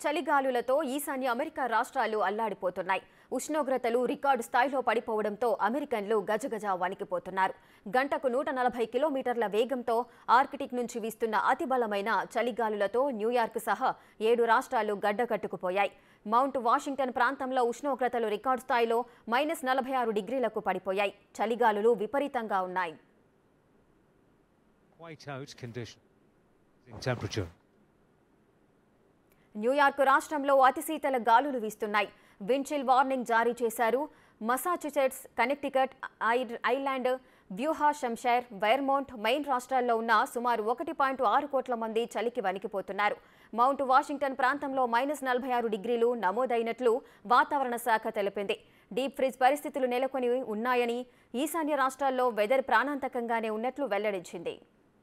చలిగాలులతో ఈశాన్య అమెరికా రాష్ట్రాలు అల్లాడిపోతున్నాయి ఉష్ణోగ్రతలు రికార్డు స్థాయిలో పడిపోవడంతో అమెరికన్లు గజగజ వణికిపోతున్నారు గంటకు నూట నలభై కిలోమీటర్ల వేగంతో ఆర్కిటిక్ నుంచి వీస్తున్న అతి బలమైన చలిగాలులతో న్యూయార్క్ సహా ఏడు రాష్ట్రాలు గడ్డకట్టుకుపోయాయి మౌంట్ వాషింగ్టన్ ప్రాంతంలో ఉష్ణోగ్రతలు రికార్డు స్థాయిలో మైనస్ నలభై ఆరు డిగ్రీలకు పడిపోయాయి చలిగాలులు విపరీతంగా ఉన్నాయి whiteout condition in temperature. New York రాష్ట్రంలో అతి శీతల గాలులు వీస్తున్నాయి వించిల్ వార్నింగ్ జారీ చేశారు మసాచుసెట్స్ కనెక్టికట్ ఐ- Island New Hampshire Vermont Maine రాష్ట్రాల్లో ఉన్న సుమారు ఒకటి పాయింట్ ఆరు కోట్ల మంది చలికి వణికిపోతున్నారు మౌంట్ వాషింగ్టన్ ప్రాంతంలో మైనస్ నలభై ఆరు డిగ్రీలు నమోదైనట్లు వాతావరణ శాఖ తెలిపింది డీప్ ఫ్రిజ్ పరిస్థితులు నెలకొని ఉన్నాయని ఈశాన్య రాష్ట్రాల్లో వెదర్ ప్రాణాంతకంగానే ఉన్నట్లు వెల్లడించింది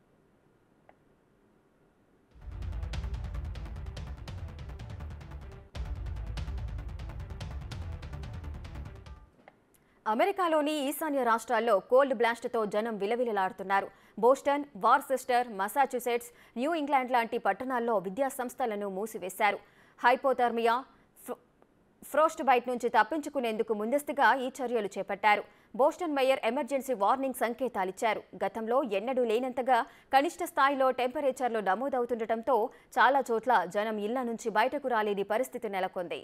అమెరికాలోని ఈశాన్య రాష్ట్రాల్లో కోల్డ్ బ్లాస్ట్తో జనం విలవిలలాడుతున్నారు Boston Worcester Massachusetts New England లాంటి పట్టణాల్లో విద్యా సంస్థలను మూసివేశారు హైపోథర్మియా ఫ్రో- ఫ్రోస్ట్ బైట్ నుంచి తప్పించుకునేందుకు ముందస్తుగా ఈ చర్యలు చేపట్టారు బోస్టన్ మేయర్ ఎమర్జెన్సీ వార్నింగ్ సంకేతాలిచ్చారు గతంలో ఎన్నడూ లేనంతగా కనిష్ట స్థాయిలో టెంపరేచర్లు నమోదవుతుండటంతో చాలా చోట్ల జనం ఇళ్ల నుంచి బయటకు రాలేని పరిస్థితి నెలకొంది